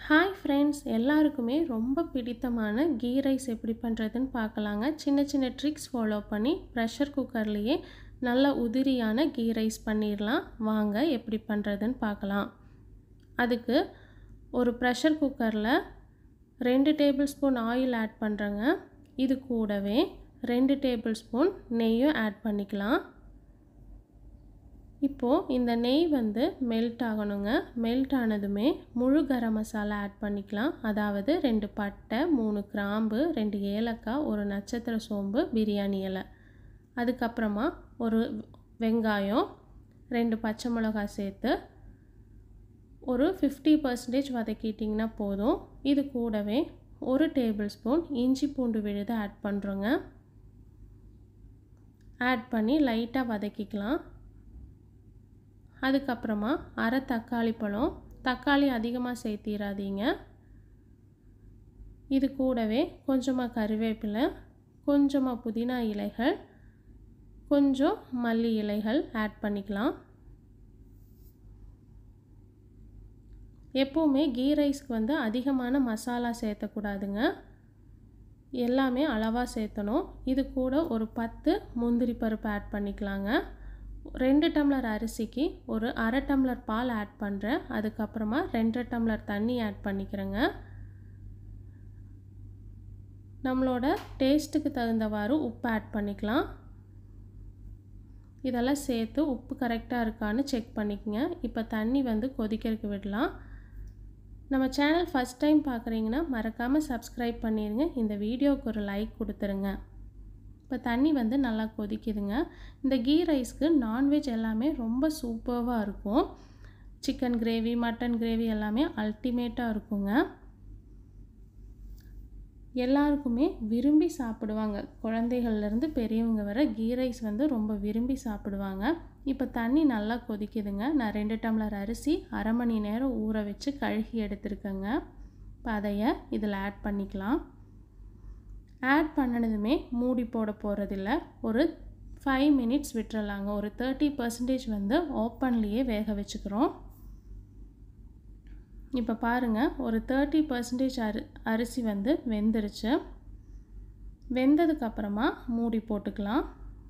hi friends எல்லாருக்குமே ரொம்ப பிடித்தமான கீ ரைஸ் எப்படி பண்ணுறதுன்னு பார்க்கலாங்க சின்ன சின்ன ட்ரிக்ஸ் ஃபாலோ பண்ணி ப்ரெஷர் குக்கர்லேயே நல்ல உதிரியான கீ ரைஸ் பண்ணிடலாம் வாங்க எப்படி பண்ணுறதுன்னு பார்க்கலாம் அதுக்கு ஒரு ப்ரெஷர் குக்கரில் ரெண்டு டேபிள் ஸ்பூன் ஆயில் ஆட் பண்ணுறேங்க இது கூடவே ரெண்டு டேபிள் ஸ்பூன் நெய்யும் ஆட் பண்ணிக்கலாம் இப்போது இந்த நெய் வந்து மெல்ட் ஆகணுங்க மெல்ட் ஆனதுமே முழு கரம் மசாலா ஆட் பண்ணிக்கலாம் அதாவது ரெண்டு பட்டை மூணு கிராம்பு ரெண்டு ஏலக்காய் ஒரு நட்சத்திர சோம்பு பிரியாணி இலை அதுக்கப்புறமா ஒரு வெங்காயம் ரெண்டு பச்சை மிளகாய் சேர்த்து ஒரு ஃபிஃப்டி பர்சன்டேஜ் வதக்கிட்டிங்கன்னா போதும் இது கூடவே ஒரு டேபிள் ஸ்பூன் இஞ்சி பூண்டு விழுது ஆட் பண்ணுறோங்க ஆட் பண்ணி லைட்டாக வதக்கிக்கலாம் அதுக்கப்புறமா அரை தக்காளி பழம் தக்காளி அதிகமாக சேர்த்திடாதீங்க இது கூடவே கொஞ்சமாக கருவேப்பிலை கொஞ்சமாக புதினா இலைகள் கொஞ்சம் மல்லி இலைகள் ஆட் பண்ணிக்கலாம் எப்போவுமே கீ ரைஸ்க்கு வந்து அதிகமான மசாலா சேர்த்தக்கூடாதுங்க எல்லாமே அளவாக சேர்த்தணும் இது கூட ஒரு பத்து முந்திரி பருப்பு ஆட் பண்ணிக்கலாங்க ரெண்டு டம்ளர் அரிசிக்கு ஒரு அரை டம்ளர் பால் ஆட் பண்ணுறேன் அதுக்கப்புறமா ரெண்டரை டம்ளர் தண்ணி ஆட் பண்ணிக்கிறேங்க நம்மளோட டேஸ்ட்டுக்கு தகுந்தவாறு உப்பு ஆட் பண்ணிக்கலாம் இதெல்லாம் சேர்த்து உப்பு கரெக்டாக இருக்கான்னு செக் பண்ணிக்கங்க இப்போ தண்ணி வந்து கொதிக்கிறதுக்கு விடலாம் நம்ம சேனல் ஃபஸ்ட் டைம் பார்க்குறீங்கன்னா மறக்காமல் சப்ஸ்கிரைப் பண்ணிடுங்க இந்த வீடியோவுக்கு ஒரு லைக் கொடுத்துருங்க இப்போ தண்ணி வந்து நல்லா கொதிக்குதுங்க இந்த கீ ரைஸ்க்கு நான்வெஜ் எல்லாமே ரொம்ப சூப்பர்வாக இருக்கும் சிக்கன் கிரேவி மட்டன் கிரேவி எல்லாமே அல்டிமேட்டாக இருக்குங்க எல்லாருக்குமே விரும்பி சாப்பிடுவாங்க குழந்தைகள்லேருந்து பெரியவங்க வர கீ ரைஸ் வந்து ரொம்ப விரும்பி சாப்பிடுவாங்க இப்போ தண்ணி நல்லா கொதிக்குதுங்க நான் ரெண்டு டம்ளர் அரிசி அரை மணி நேரம் ஊற வச்சு கழுகி எடுத்துருக்கேங்க இப்போ அதைய இதில் ஆட் பண்ணிக்கலாம் ஆட் பண்ணினதுமே மூடி போட போகிறதில்ல ஒரு ஃபைவ் மினிட்ஸ் விட்டுறலாங்க ஒரு தேர்ட்டி பர்சன்டேஜ் வந்து ஓப்பன்லேயே வேக வச்சுக்கிறோம் இப்போ பாருங்கள் ஒரு தேர்ட்டி பர்சன்டேஜ் அரி அரிசி வந்து வெந்துருச்சு வெந்ததுக்கப்புறமா மூடி போட்டுக்கலாம்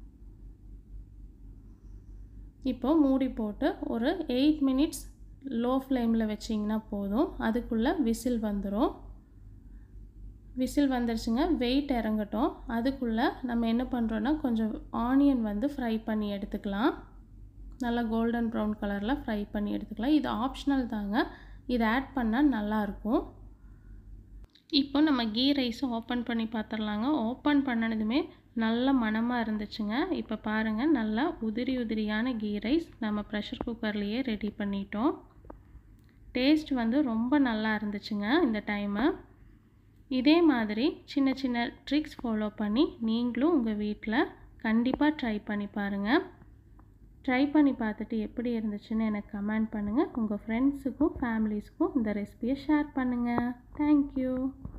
இப்போ மூடி போட்டு ஒரு எயிட் மினிட்ஸ் லோ ஃப்ளேமில் வச்சிங்கன்னா போதும் அதுக்குள்ளே விசில் வந்துடும் விசில் வந்துருச்சுங்க வெயிட் இறங்கட்டும் அதுக்குள்ளே நம்ம என்ன பண்ணுறோன்னா கொஞ்சம் ஆனியன் வந்து ஃப்ரை பண்ணி எடுத்துக்கலாம் நல்லா கோல்டன் ப்ரௌன் கலரில் ஃப்ரை பண்ணி எடுத்துக்கலாம் இது ஆப்ஷனல் தாங்க இதை ஆட் பண்ணால் நல்லாயிருக்கும் இப்போ நம்ம கீ ரைஸ் ஓப்பன் பண்ணி பார்த்துடலாங்க ஓப்பன் பண்ணினதுமே நல்ல மணமாக இருந்துச்சுங்க இப்போ பாருங்கள் நல்லா உதிரி உதிரியான கீ ரைஸ் நம்ம ப்ரெஷர் குக்கர்லேயே ரெடி பண்ணிட்டோம் டேஸ்ட் வந்து ரொம்ப நல்லா இருந்துச்சுங்க இந்த டைமு இதே மாதிரி சின்ன சின்ன ட்ரிக்ஸ் ஃபாலோ பண்ணி நீங்களும் உங்கள் வீட்டில் கண்டிப்பாக ட்ரை பண்ணி பாருங்கள் ட்ரை பண்ணி பார்த்துட்டு எப்படி இருந்துச்சுன்னு எனக்கு கமெண்ட் பண்ணுங்கள் உங்கள் ஃப்ரெண்ட்ஸுக்கும் ஃபேமிலிஸுக்கும் இந்த ரெசிபியை ஷேர் பண்ணுங்கள் தேங்க்யூ